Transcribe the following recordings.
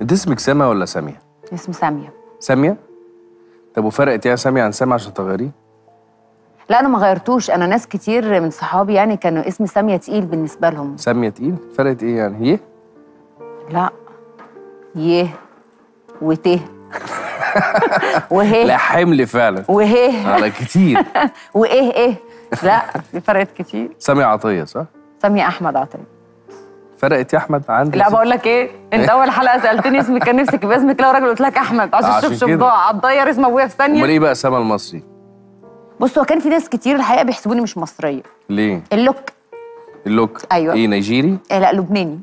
انت اسمك سما ولا ساميه اسمي ساميه ساميه طب وفرقت يعني ساميه عن ساميه عشان تغيريه لا انا ما غيرتوش انا ناس كتير من صحابي يعني كانوا اسمي ساميه تقيل بالنسبه لهم ساميه تقيل فرقت ايه يعني يه لا يه وته وهيه لا حمل فعلا وهيه على كتير وايه ايه لا في فرقت كتير ساميه عطيه صح ساميه احمد عطيه فرقت يا احمد عندك لا بقول لك ايه انت اول حلقه سالتني اسمي كان نفسك يبقى اسمك لو راجل قلت لك احمد عشان عشان الشبشب كده. ضاع هتضير اسم ابويا في امال ثانيه ايه بقى سما المصري بص هو كان في ناس كتير الحقيقه بيحسبوني مش مصريه ليه اللوك اللوك أيوة. ايه نيجيري إيه لا لبناني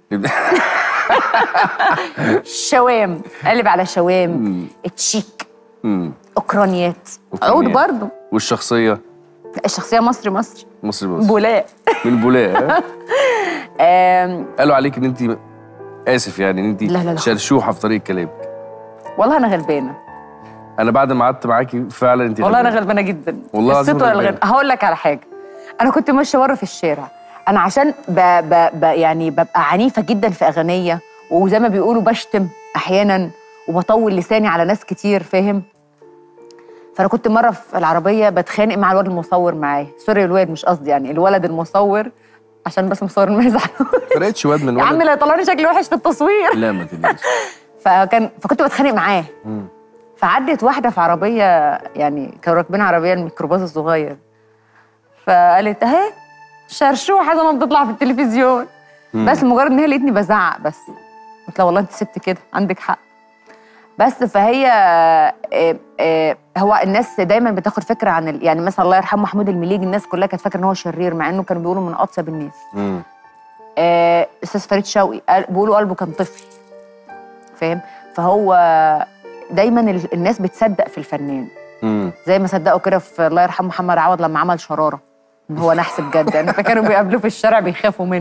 شوام قلب على شوام تشيك مم. اوكرانيات أوكرانيات. عود برضه والشخصيه الشخصيه مصري مصري مصري مصري بولاق من بولاق ها؟ آم، قالوا عليك ان انت اسف يعني ان انت لا، لا، لا. شرشوحه في طريقه كلامك والله انا غلبانه انا بعد ما قعدت معاكي فعلا انت والله انا غلبانة. غلبانه جدا والله العظيم الصوت ولا غلبانة. الغنى هقول لك على حاجه انا كنت ماشيه بره في الشارع انا عشان ب... ب... ب... يعني ببقى عنيفه جدا في اغنيه وزي ما بيقولوا بشتم احيانا وبطول لساني على ناس كتير فاهم فانا كنت مره في العربيه بتخانق مع الولد المصور معايا سوري الواد مش قصدي يعني الولد المصور عشان بس مصور ما يزعلوش فرقتش واد من يا عم ولد لا يطلعني شكلي وحش في التصوير لا ما تقلقيش فكان فكنت بتخانق معاه مم. فعدت واحده في عربيه يعني كانوا راكبين عربيه الميكروباص الصغير فقالت اهي شرشوحه زي ما بتطلع في التلفزيون مم. بس مجرد ان هي لقيتني بزعق بس قلت لها والله انت ست كده عندك حق بس فهي آه، آه، هو الناس دايما بتاخد فكره عن ال... يعني مثلا الله يرحمه محمود المليجي الناس كلها كانت فاكره ان هو شرير مع انه كانوا بيقولوا من اطيب الناس مم. آه، استاذ فريد شوقي قال- بيقولوا قلبه كان طفل فاهم فهو دايما ال- الناس بتصدق في الفنان مم. زي ما صدقوا كده في الله يرحمه محمد عوض لما عمل شراره ان هو نحس بجد يعني فكانوا بيقابلوه في الشارع بيخافوا منه